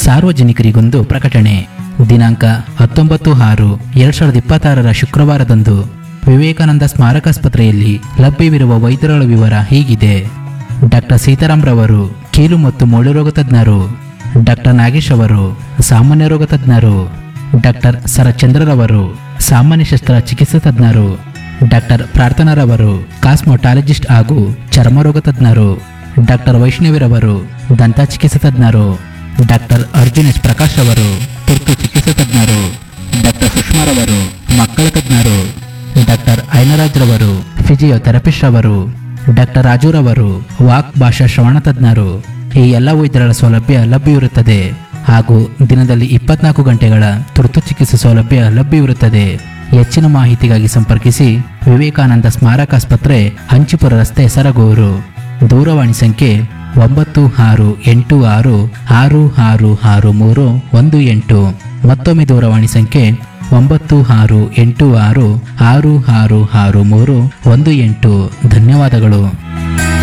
ಸಾರ್ವಜನಿಕರಿಗೊಂದು ಪ್ರಕಟಣೆ ದಿನಾಂಕ ಹತ್ತೊಂಬತ್ತು ಆರು ಎರಡ್ ಸಾವಿರದ ಇಪ್ಪತ್ತಾರರ ಶುಕ್ರವಾರದಂದು ವಿವೇಕಾನಂದ ಸ್ಮಾರಕಾಸ್ಪತ್ರೆಯಲ್ಲಿ ಲಭ್ಯವಿರುವ ವೈದ್ಯರುಗಳ ವಿವರ ಹೀಗಿದೆ ಡಾಕ್ಟರ್ ಸೀತಾರಾಮ್ ರವರು ಕೀಲು ಮತ್ತು ಮೂಳೆ ರೋಗ ತಜ್ಞರು ಡಾಕ್ಟರ್ ನಾಗೇಶ್ ಅವರು ಸಾಮಾನ್ಯ ರೋಗ ತಜ್ಞರು ಡಾಕ್ಟರ್ ಸರಚಂದ್ರರವರು ಸಾಮಾನ್ಯ ಶಸ್ತ್ರ ಚಿಕಿತ್ಸಾ ತಜ್ಞರು ಡಾಕ್ಟರ್ ಪ್ರಾರ್ಥನಾರವರು ಕಾಸ್ಮೋಟಾಲಜಿಸ್ಟ್ ಹಾಗೂ ಚರ್ಮರೋಗ ತಜ್ಞರು ಡಾಕ್ಟರ್ ವೈಷ್ಣವಿರವರು ದಂತ ಚಿಕಿತ್ಸಾ ತಜ್ಞರು ಡಾಕ್ಟರ್ ಅರ್ಜುನ್ ಎಸ್ ಪ್ರಕಾಶ್ ಅವರು ತುರ್ತು ಚಿಕಿತ್ಸಾ ತಜ್ಞರು ಡಾಕ್ಟರ್ ಸುಷ್ಮಾರವರು ಮಕ್ಕಳ ತಜ್ಞರು ಡಾಕ್ಟರ್ ಐನರಾಜ್ ರವರು ಫಿಸಿಯೋಥೆರಪಿಸ್ಟ್ ರವರು ಡಾಕ್ಟರ್ ರಾಜುರವರು ವಾಕ್ ಭಾಷಾ ಶ್ರವಣ ತಜ್ಞರು ಈ ಎಲ್ಲ ವೈದ್ಯರ ಸೌಲಭ್ಯ ಲಭ್ಯವಿರುತ್ತದೆ ಹಾಗೂ ದಿನದಲ್ಲಿ ಇಪ್ಪತ್ನಾಲ್ಕು ಗಂಟೆಗಳ ತುರ್ತು ಚಿಕಿತ್ಸೆ ಸೌಲಭ್ಯ ಲಭ್ಯವಿರುತ್ತದೆ ಹೆಚ್ಚಿನ ಮಾಹಿತಿಗಾಗಿ ಸಂಪರ್ಕಿಸಿ ವಿವೇಕಾನಂದ ಸ್ಮಾರಕಾಸ್ಪತ್ರೆ ಹಂಚಿಪುರ ರಸ್ತೆ ಸರಗೂರು ದೂರವಾಣಿ ಸಂಖ್ಯೆ ಒಂಬತ್ತು ಆರು ಎಂಟು ಆರು ಆರು ಆರು ಆರು ಮೂರು ಒಂದು ಎಂಟು ಮತ್ತೊಮ್ಮೆ ದೂರವಾಣಿ ಸಂಖ್ಯೆ ಒಂಬತ್ತು ಆರು ಎಂಟು ಆರು ಆರು ಆರು ಆರು ಮೂರು ಒಂದು ಎಂಟು ಧನ್ಯವಾದಗಳು